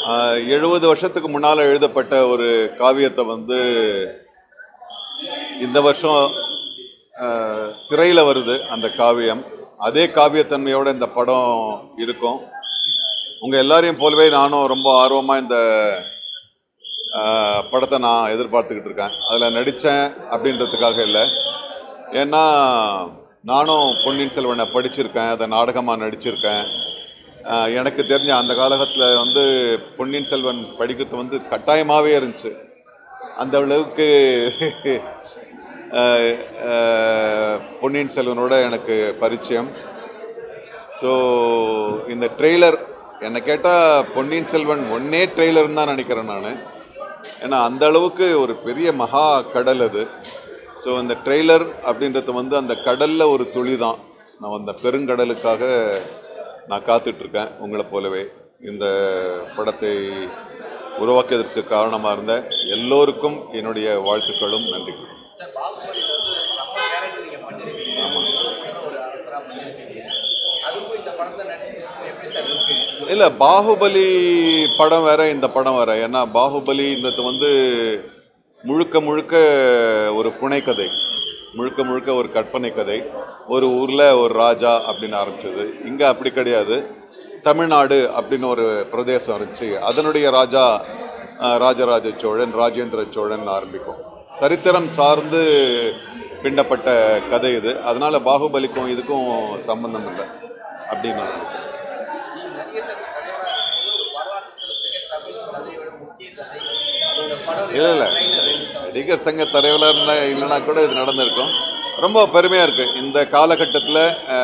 எழுபது வருஷத்துக்கு முன்னால் எழுதப்பட்ட ஒரு காவியத்தை வந்து இந்த வருஷம் திரையில் வருது அந்த காவியம் அதே காவியத்தன்மையோட இந்த படம் இருக்கும் உங்கள் எல்லாரையும் போலவே நானும் ரொம்ப ஆர்வமாக இந்த ஆஹ், படத்தை நான் எதிர்பார்த்துக்கிட்டு இருக்கேன் அதில் நடித்தேன் அப்படின்றதுக்காக இல்லை ஏன்னா நானும் பொன்னியின் செல்வனை படிச்சிருக்கேன் அதை நாடகமாக நடிச்சிருக்கேன் ஆஹ், எனக்கு தெரிஞ்ச அந்த காலகட்டத்தில் வந்து பொன்னியின் செல்வன் படிக்கிறது வந்து கட்டாயமாகவே இருந்துச்சு அந்த அளவுக்கு ஆஹ், ஆஹ், பொன்னியின் செல்வனோட எனக்கு பரிச்சயம் ஸோ இந்த ட்ரெய்லர் என்னை கேட்டால் பொன்னியின் செல்வன் ஒன்னே ட்ரெய்லர்னு தான் நினைக்கிறேன் நான் ஏன்னா அந்த அளவுக்கு ஒரு பெரிய மகா கடல் அது ஸோ அந்த ட்ரெய்லர் அப்படின்றது வந்து அந்த கடலில் ஒரு துளி தான் நான் அந்த பெருங்கடலுக்காக நான் காத்துட்ருக்கேன் உங்களை போலவே இந்த படத்தை உருவாக்கியதற்கு காரணமாக இருந்த எல்லோருக்கும் என்னுடைய வாழ்த்துக்களும் நன்றிகளும் சார் பாகுபலி வந்து நம்ம கேரக்டர் நீங்க பண்ணிருக்கீங்க ஆமாம் ஒரு அரசரா பண்ணிருக்கீங்க அதுக்கும் இந்த படத்துல நடிச்சிருக்கீங்க எப்படி சார் இருக்கு இல்லை பாகுபலி படம் வேற இந்த படம் வேற ஏன்னா பாகுபலின்றது வந்து முழுக்க முழுக்க ஒரு புனைக்கதை முழுக்க முழுக்க ஒரு கற்பனை கதை ஒரு ஊரில் ஒரு ராஜா அப்படின்னு ஆரம்பிச்சது இங்கே அப்படி கிடையாது தமிழ்நாடு அப்படின்னு ஒரு பிரதேசம் இருந்துச்சு அதனுடைய ராஜா அஹ், ராஜராஜ சோழன் ராஜேந்திர சோழன் ஆரம்பிக்கும் சரித்திரம் சார்ந்து பின்னப்பட்ட கதை இது அதனால பாகுபலிக்கும் இதுக்கும் சம்பந்தம் இல்லை அப்படின்னு நான் நினைக்கிறேன் நீங்க நடிகர் சங்க தலைவரா இருக்கும்போது ஒரு வரலாற்று சிறப்புமிக்க தமிழ் கதையோட முக்கிய கதை அதோட படம் இல்லை இல்லை trailer release ஆகுது. நடிகர் சங்க தலைவர்னா இல்லைனா கூட இது நடந்திருக்கும் ரொம்ப பெருமையாக இருக்குது இந்த காலகட்டத்தில்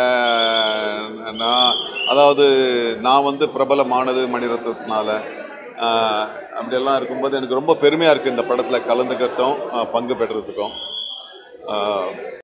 நான் அதாவது நான் வந்து பிரபலமானது மணிரத்னத்தினால ஆஹ், அப்படியெல்லாம் இருக்கும்போது எனக்கு ரொம்ப பெருமையாக இருக்குது இந்த படத்தில் கலந்துக்கிறதும் ஆஹ், பங்கு பெற்றதுக்கும் ஆஹ்,